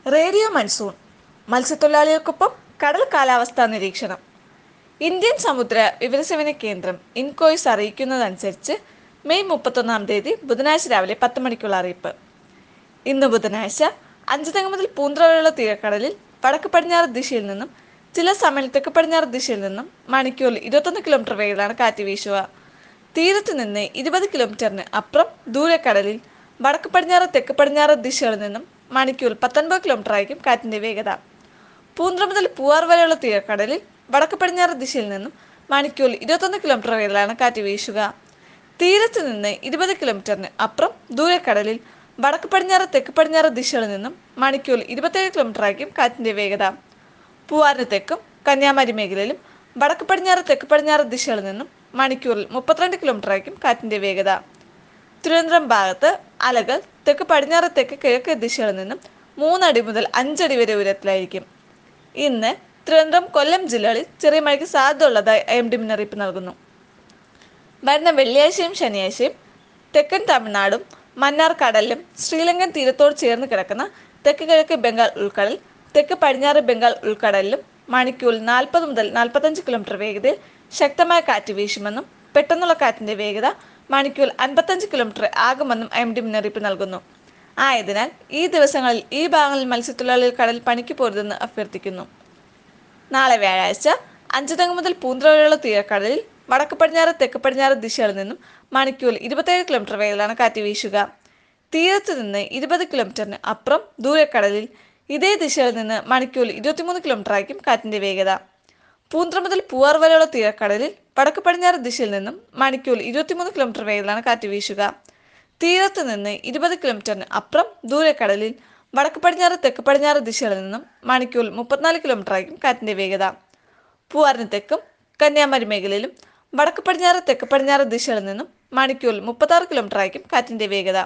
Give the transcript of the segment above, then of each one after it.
radio monsoon മത്സ്യത്തൊഴിലാളികൾക്കൊപ്പം കടൽ കാലാവസ്ഥാ നിരീക്ഷണം ഇന്ത്യൻ സമുദ്ര വിവരസേവന കേന്ദ്രം ഇൻകോയ്സ് അറിയിക്കുന്നതനുസരിച്ച് മെയ് മുപ്പത്തൊന്നാം തീയതി ബുധനാഴ്ച രാവിലെ പത്ത് മണിക്കുള്ള അറിയിപ്പ് ഇന്ന് ബുധനാഴ്ച അഞ്ചുതെങ്ങ് മുതൽ പൂന്തറ വരെയുള്ള തീരക്കടലിൽ വടക്ക് പടിഞ്ഞാറ് ദിശയിൽ നിന്നും ചില സമയം തെക്ക് പടിഞ്ഞാറ് ദിശയിൽ നിന്നും മണിക്കൂറിൽ ഇരുപത്തൊന്ന് കിലോമീറ്റർ വേഗത്തിലാണ് കാറ്റ് വീശുക തീരത്ത് നിന്ന് ഇരുപത് കിലോമീറ്ററിന് അപ്പുറം ദൂരക്കടലിൽ വടക്ക് പടിഞ്ഞാറ് തെക്ക് പടിഞ്ഞാറ് ദിശകളിൽ നിന്നും മണിക്കൂറിൽ പത്തൊൻപത് കിലോമീറ്റർ ആയിരിക്കും കാറ്റിൻ്റെ വേഗത പൂന്തറ മുതൽ പൂവാർ വരെയുള്ള തീരക്കടലിൽ വടക്ക് പടിഞ്ഞാറ് ദിശയിൽ നിന്നും മണിക്കൂറിൽ ഇരുപത്തൊന്ന് കിലോമീറ്റർ വേഗത്തിലാണ് കാറ്റ് വീശുക തീരത്ത് നിന്ന് ഇരുപത് കിലോമീറ്ററിന് അപ്പുറം ദൂരക്കടലിൽ വടക്ക് പടിഞ്ഞാറ് തെക്ക് പടിഞ്ഞാറ് ദിശകളിൽ നിന്നും മണിക്കൂറിൽ ഇരുപത്തേഴ് കിലോമീറ്റർ ആയിരിക്കും കാറ്റിൻ്റെ വേഗത പൂവാറിന് തെക്കും കന്യാകുമാരി മേഖലയിലും വടക്ക് പടിഞ്ഞാറ് തെക്ക് പടിഞ്ഞാറ് ദിശകളിൽ നിന്നും മണിക്കൂറിൽ മുപ്പത്തിരണ്ട് കിലോമീറ്റർ ആയിരിക്കും കാറ്റിൻ്റെ വേഗത തിരുവനന്തപുരം ഭാഗത്ത് അലകൾ തെക്ക് പടിഞ്ഞാറ് തെക്ക് കിഴക്ക് ദിശകളിൽ നിന്നും മൂന്നടി മുതൽ അഞ്ചടി വരെ ഉയരത്തിലായിരിക്കും ഇന്ന് തിരുവനന്തപുരം കൊല്ലം ജില്ലകളിൽ ചെറിയ മഴയ്ക്ക് സാധ്യതയുള്ളതായി ഐ എം ഡി മുന്നറിയിപ്പ് നൽകുന്നു വരുന്ന വെള്ളിയാഴ്ചയും ശനിയാഴ്ചയും തെക്കൻ തമിഴ്നാടും മന്നാർ കടലിലും ശ്രീലങ്കൻ തീരത്തോട് ചേർന്ന് കിടക്കുന്ന തെക്ക് കിഴക്ക് ബംഗാൾ ഉൾക്കടൽ തെക്ക് പടിഞ്ഞാറ് ബംഗാൾ ഉൾക്കടലിലും മണിക്കൂറിൽ നാൽപ്പത് മുതൽ നാൽപ്പത്തഞ്ച് കിലോമീറ്റർ വേഗതയിൽ ശക്തമായ കാറ്റ് വീശുമെന്നും പെട്ടെന്നുള്ള കാറ്റിന്റെ വേഗത മണിക്കൂറിൽ അൻപത്തഞ്ച് കിലോമീറ്റർ ആകുമെന്നും എം ഡി മുന്നറിയിപ്പ് നൽകുന്നു ആയതിനാൽ ഈ ദിവസങ്ങളിൽ ഈ ഭാഗങ്ങളിൽ മത്സ്യത്തൊഴിലാളികൾ കടൽ പണിക്ക് പോരുതെന്ന് അഭ്യർത്ഥിക്കുന്നു നാളെ വ്യാഴാഴ്ച അഞ്ചുതെങ്ങ് മുതൽ പൂന്തറ വരെയുള്ള തീരക്കടലിൽ വടക്ക് പടിഞ്ഞാറ് തെക്ക് പടിഞ്ഞാറ് ദിശകളിൽ നിന്നും മണിക്കൂറിൽ ഇരുപത്തേഴ് കിലോമീറ്റർ വേഗത്തിലാണ് കാറ്റ് വീശുക തീരത്ത് നിന്ന് ഇരുപത് കിലോമീറ്ററിന് അപ്പുറം ദൂരക്കടലിൽ ഇതേ ദിശയിൽ നിന്ന് മണിക്കൂറിൽ ഇരുപത്തിമൂന്ന് കിലോമീറ്റർ ആയിരിക്കും കാറ്റിന്റെ വേഗത പൂന്തറ മുതൽ പൂവാർ വരെയുള്ള തീരക്കടലിൽ വടക്ക് പടിഞ്ഞാറ് ദിശയിൽ നിന്നും മണിക്കൂറിൽ ഇരുപത്തിമൂന്ന് കിലോമീറ്റർ വേഗത്തിലാണ് കാറ്റ് വീശുക തീരത്ത് നിന്ന് ഇരുപത് കിലോമീറ്ററിന് അപ്പുറം ദൂരക്കടലിൽ വടക്ക് പടിഞ്ഞാറ് തെക്ക് പടിഞ്ഞാറ് ദിശകളിൽ നിന്നും മണിക്കൂറിൽ മുപ്പത്തിനാല് കിലോമീറ്റർ ആയിരിക്കും കാറ്റിന്റെ വേഗത പൂവാറിന് തെക്കും കന്യാകുമാരി മേഖലയിലും വടക്ക് പടിഞ്ഞാറ് തെക്ക് പടിഞ്ഞാറ് ദിശകളിൽ നിന്നും മണിക്കൂറിൽ മുപ്പത്താറ് കിലോമീറ്റർ ആയിരിക്കും കാറ്റിന്റെ വേഗത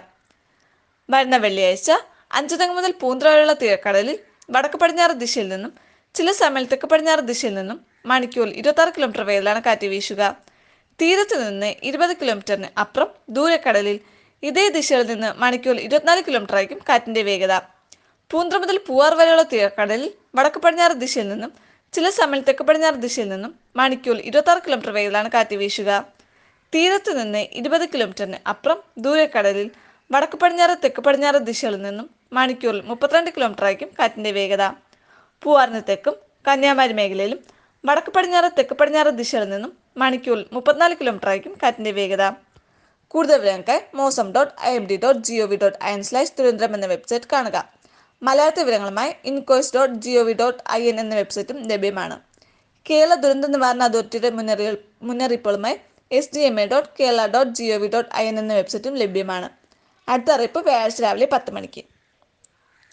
വരുന്ന വെള്ളിയാഴ്ച അഞ്ചുതെങ്ങ് മുതൽ പൂന്തറ വരെയുള്ള തീരക്കടലിൽ വടക്ക് പടിഞ്ഞാറ് ദിശയിൽ നിന്നും ചില സമയം തെക്ക് പടിഞ്ഞാറ് ദിശയിൽ നിന്നും മണിക്കൂറിൽ ഇരുപത്താറ് കിലോമീറ്റർ വേഗത്തിലാണ് കാറ്റ് വീശുക തീരത്ത് നിന്ന് ഇരുപത് കിലോമീറ്ററിന് അപ്പുറം ദൂരക്കടലിൽ ഇതേ ദിശയിൽ നിന്ന് മണിക്കൂറിൽ ഇരുപത്തിനാല് കിലോമീറ്റർ ആയിരിക്കും കാറ്റിന്റെ വേഗത പൂന്തറ മുതൽ പൂവാർ വരെയുള്ള തീരക്കടലിൽ വടക്ക് പടിഞ്ഞാറ് ദിശയിൽ നിന്നും ചില സമയം തെക്ക് പടിഞ്ഞാറ് ദിശയിൽ നിന്നും മണിക്കൂറിൽ ഇരുപത്താറ് കിലോമീറ്റർ വേഗത്തിലാണ് കാറ്റ് വീശുക തീരത്ത് നിന്ന് ഇരുപത് കിലോമീറ്ററിന് അപ്പുറം ദൂരക്കടലിൽ വടക്ക് പടിഞ്ഞാറ് തെക്ക് പടിഞ്ഞാറ് ദിശകളിൽ നിന്നും മണിക്കൂറിൽ മുപ്പത്തിരണ്ട് കിലോമീറ്റർ ആയിരിക്കും കാറ്റിന്റെ വേഗത പൂവാറിന് തെക്കും കന്യാകുമാരി മേഖലയിലും വടക്ക് പടിഞ്ഞാറ് തെക്ക് പടിഞ്ഞാറ് ദിശകളിൽ നിന്നും മണിക്കൂറിൽ മുപ്പത്തിനാല് കിലോമീറ്റർ ആയിരിക്കും കാറ്റിന്റെ വേഗത കൂടുതൽ വിവരങ്ങൾക്കായി Mausam dot I M D dot G O V dot I N slash Thiruvananthapuram എന്ന വെബ്സൈറ്റ് കാണുക മലയാളത്തെ വിവരങ്ങളുമായി INCOIS dot G O V dot I N എന്ന വെബ്സൈറ്റും ലഭ്യമാണ് കേരള ദുരന്ത നിവാരണ അതോറിറ്റിയുടെ മുന്നറിയി മുന്നറിയിപ്പുകളുമായി S D M A dot Kerala dot G O V dot I N എന്ന വെബ്സൈറ്റും ലഭ്യമാണ് അടുത്ത അറിയിപ്പ് വ്യാഴാഴ്ച രാവിലെ പത്ത് മണിക്ക്